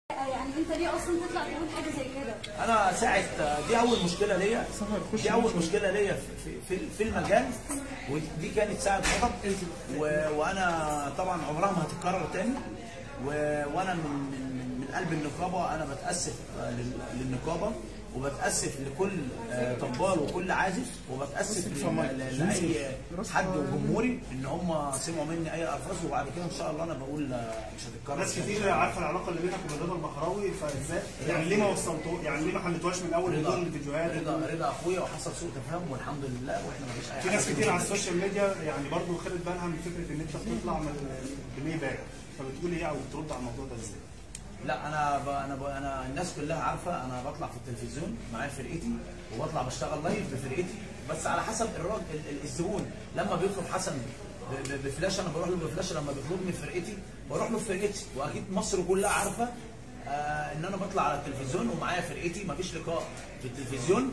يعني انت ليه اصلا تطلع تقول حاجه زي كده؟ انا ساعه دي اول مشكله ليا دي اول مشكله ليا في في في المجال ودي كانت ساعه غضب و- وانا طبعا عمرها ما هتتكرر تاني و- وانا من من من قلب النقابه انا بتاسف لل- للنقابه وبتاسف لكل آه، طبال وكل عازف وبتاسف ل- ل- لاي حد وجمهوري ان هم سمعوا مني اي الفاظ وبعد كده ان شاء الله انا بقول آه، مش هتتكرر ناس تاني. كتير عارفه العلاقه اللي بينك وبين رضا البحراوي فازاي يعني ليه ما وصلتوه يعني ليه ما حلتوهاش من الاول رضا بدون الفيديوهات رضا رضا اخويا وحصل سوء تفاهم والحمد لله واحنا ما فيش اي في حاجه ناس كتير على السوشيال ميديا يعني برضو خدت بالها من فكره ان انت بتطلع من بلاي باك فبتقول ايه او بترد على الموضوع ده ازاي؟ لا انا ب... انا ب... انا الناس كلها عارفه انا بطلع في التلفزيون معايا فرقتي وبطلع بشتغل لايف بفرقتي بس على حسب الراجل ال- ال- الزبون لما بيطلب حسن ب... ب... بفلاشه انا بروح له بفلاشه لما بيطلبني في فرقتي بروح له في فرقتي واكيد مصر كلها عارفه آه ان انا بطلع على التلفزيون ومعايا فرقتي مفيش لقاء في التلفزيون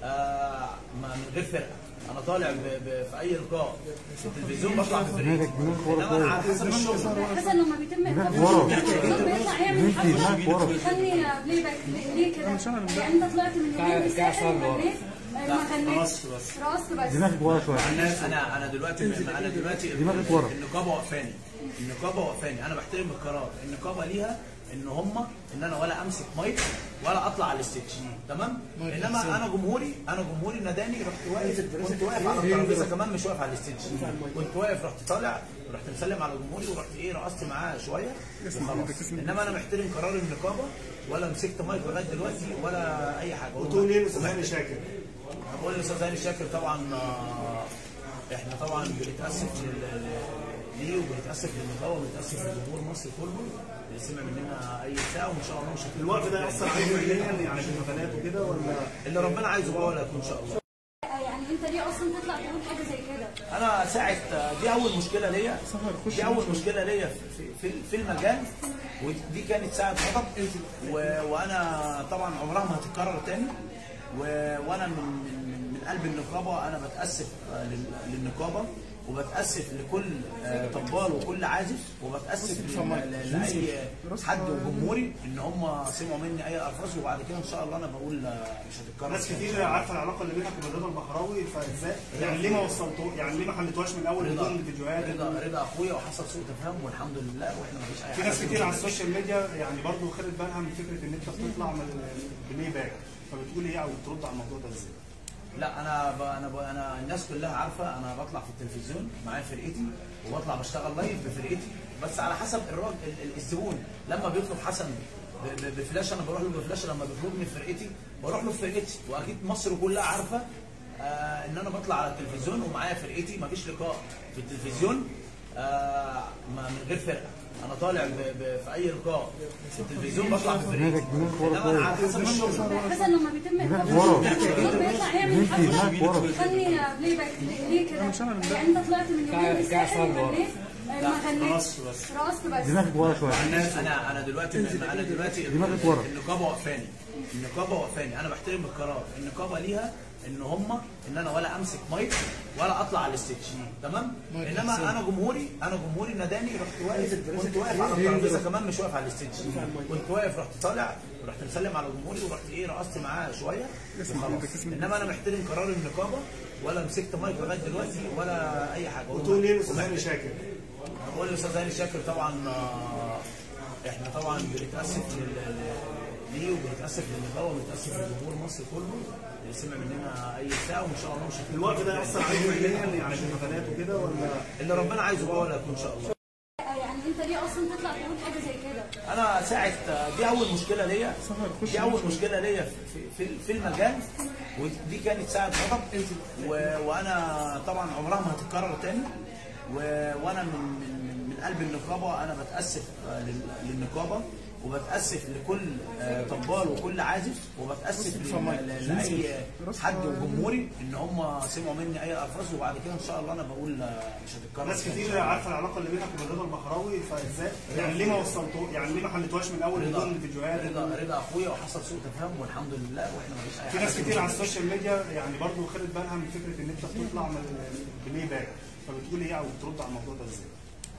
آه ما- من غير فرقه انا طالع ب... ب... في اي لقاء في التلفزيون بطلع في فرقتي انما أنا على حسب الشغل حسن لما بيتم الحفله بيطلع يعمل حفله يغني بلاي باك ليه- ليه كده؟ يعني انت طلعت من يومين بالساحل وغنيت ما غنيتش رقصت بس دماغك ورا شويه انا انا دلوقتي انا دلوقتي دماغك ورا. النقابه وقفاني النقابه وقفاني انا بحترم القرار النقابه ليها ان هم ان انا ولا امسك مايك ولا اطلع على الستيج تمام انما انا جمهوري انا جمهوري ناداني رحت واقف كنت واقف على الترابيزه كمان مش واقف على الستيج كنت واقف رحت طالع رحت مسلم على جمهوري ورحت ايه رقصت معاه شويه وخلاص انما انا محترم قرار النقابه ولا مسكت مايك لغايه دلوقتي ولا اي حاجه وتقول ايه لاستاذ هاني شاكر؟ أنا بقول للاستاذ هاني شاكر طبعا آه، احنا طبعا بنتاسف لل- لل- ليه وبنتاسف للنقابه وبنتاسف لجمهور مصر كله اللي سمع مننا اي ساعه وان شاء الله مش هتكون الوقت ده ياثر عليك فعليا يعني في الحفلات وكده ولا اللي ربنا عايزه بقى ولا يكون ان شاء الله يعني انت ليه اصلا تطلع تقول حاجه زي كده؟ انا ساعه دي اول مشكله ليا دي اول مشكله ليا في في في المجال ودي كانت ساعه غضب و- وانا طبعا عمرها ما هتتكرر تاني و- وانا من من من قلب النقابه انا بتاسف لل- للنقابه وبتاسف لكل آه، طبال وكل عازف وبتاسف ل- ل- لاي حد وجمهوري ان هم سمعوا مني اي الفاظ وبعد كده ان شاء الله انا بقول آه، مش هتتكرر ناس تاني. كتير عارفه العلاقه اللي بينك وبين رضا البحراوي فازاي يعني ليه ما وصلتوه يعني ليه ما حلتوهاش من الاول رضا بدون الفيديوهات رضا رضا اخويا وحصل سوء تفاهم والحمد لله واحنا ما فيش اي في حاجه ناس كتير على السوشيال ميديا يعني برضو خدت بالها من فكره ان انت بتطلع من بلاي باك فبتقول ايه او بترد على الموضوع ده ازاي؟ لا انا ب... انا ب... انا الناس كلها عارفه انا بطلع في التلفزيون معايا فرقتي وبطلع بشتغل لايف بفرقتي بس على حسب الراجل ال- ال- الزبون لما بيطلب حسن ب... ب... بفلاشه انا بروح له بفلاشه لما بيطلبني في فرقتي بروح له في فرقتي واكيد مصر كلها عارفه آه ان انا بطلع على التلفزيون ومعايا فرقتي مفيش لقاء في التلفزيون آه ما من غير فرقه انا طالع ب... ب... في اي لقاء في التلفزيون بطلع بفرقتي انما انا على حسب الشغل حسن لما بيتم الحفله بيطلع يعمل حفله ورا. يغني بلاي باك ليه- ليه كده؟ يعني انت طلعت من يومين بالساحل وغنيت ما غنيتش رقصت بس دماغك ورا شويه انا انا دلوقتي انا دلوقتي دماغك ورا. النقابه وقفاني النقابه وقفاني انا بحترم القرار النقابه ليها ان هم ان انا ولا امسك مايك ولا اطلع على الستيج تمام انما انا جمهوري انا جمهوري ناداني رحت واقف كنت واقف على الترابيزه كمان مش واقف على الستيج كنت واقف رحت طالع رحت مسلم على جمهوري ورحت ايه رقصت معاه شويه وخلاص انما انا محترم قرار النقابه ولا مسكت مايك لغايه دلوقتي ولا اي حاجه وتقول ايه لاستاذ هاني شاكر؟ أنا بقول للاستاذ هاني شاكر طبعا آه، احنا طبعا بنتاسف لل- ليه وبنتاسف للنقابه وبنتاسف لجمهور مصر كله اللي سمع مننا اي ساعه وان شاء الله مش هتكون الوقت ده ياثر عليك فعليا يعني في الحفلات وكده ولا اللي ربنا عايزه بقى ولا يكون ان شاء الله يعني انت ليه اصلا تطلع تقول حاجه زي كده؟ انا ساعه دي اول مشكله ليا دي اول مشكله ليا في في في المجال ودي كانت ساعه غضب و- وانا طبعا عمرها ما هتتكرر تاني و- وانا من من من قلب النقابه انا بتاسف لل- للنقابه وبتاسف لكل آه، طبال وكل عازف وبتاسف ل- ل- لاي حد وجمهوري ان هم سمعوا مني اي الفاظ وبعد كده ان شاء الله انا بقول آه، مش هتتكرر ناس تاني. كتير عارفه العلاقه اللي بينك وبين رضا البحراوي فازاي يعني ليه ما وصلتوه يعني ليه ما حلتوهاش من الاول رضا بدون الفيديوهات رضا رضا اخويا وحصل سوء تفاهم والحمد لله واحنا ما فيش اي في حاجه ناس كتير على السوشيال ميديا يعني برضو خدت بالها من فكره ان انت بتطلع من بلاي باك فبتقول ايه او بترد على الموضوع ده ازاي؟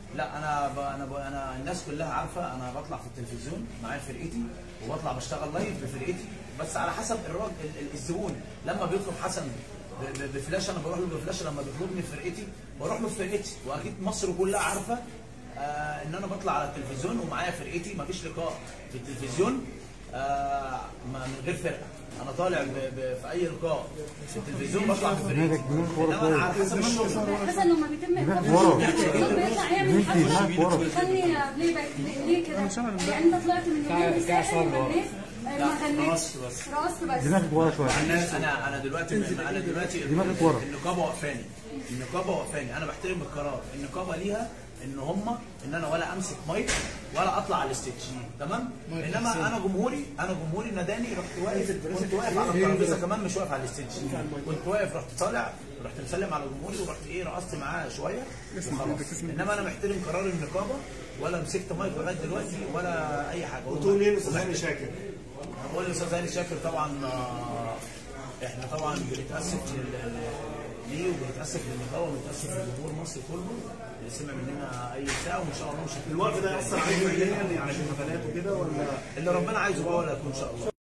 لا انا ب... انا ب... انا الناس كلها عارفه انا بطلع في التلفزيون معايا فرقتي وبطلع بشتغل لايف بفرقتي بس على حسب الراجل ال- ال- الزبون لما بيطلب حسن ب- ب- بفلاش انا بروح له بفلاش لما بيطلبني في فرقتي بروح له في فرقتي واكيد مصر كلها عارفه آه ان انا بطلع على التلفزيون ومعايا فرقتي مفيش لقاء في التلفزيون آه ما- من غير فرقه انا طالع ب... ب... في اي لقاء في التلفزيون بطلع في فرقتي انما انا على حسب الشغل حسن لما بيتم ورا. الحفله بيطلع يعمل حفله ورا. بيغني بلاي باك ليه كده؟ يعني انت طلعت من يومين بالساحل وغنيت ما غنيتش رقصت بس. رقصت بس دماغك ورا شويه انا انا دلوقتي انا دلوقتي دماغك ورا. النقابه وقفاني النقابه وقفاني انا بحترم القرار النقابه ليها ان هم ان انا ولا امسك مايك ولا اطلع على الستيج تمام انما انا جمهوري انا جمهوري ناداني رحت واقف كنت واقف على الترابيزه كمان مش واقف على الستيج كنت واقف رحت طالع رحت مسلم على جمهوري ورحت ايه رقصت معاه شويه وخلاص انما انا محترم قرار النقابه ولا مسكت مايك لغايه دلوقتي ولا اي حاجه وتقول ايه لاستاذ هاني شاكر؟ بقول للاستاذ هاني شاكر طبعا آه، احنا طبعا بنتاسف لل- ليه وبنتاسف للنقابه وبنتاسف لجمهور مصر كله اللي سمع مننا اي ساعه وان شاء الله مش هتكون الوقت ده يأثر عليك فعليا يعني في الحفلات وكده ولا اللي ربنا عايزه بقى ولا يكون ان شاء الله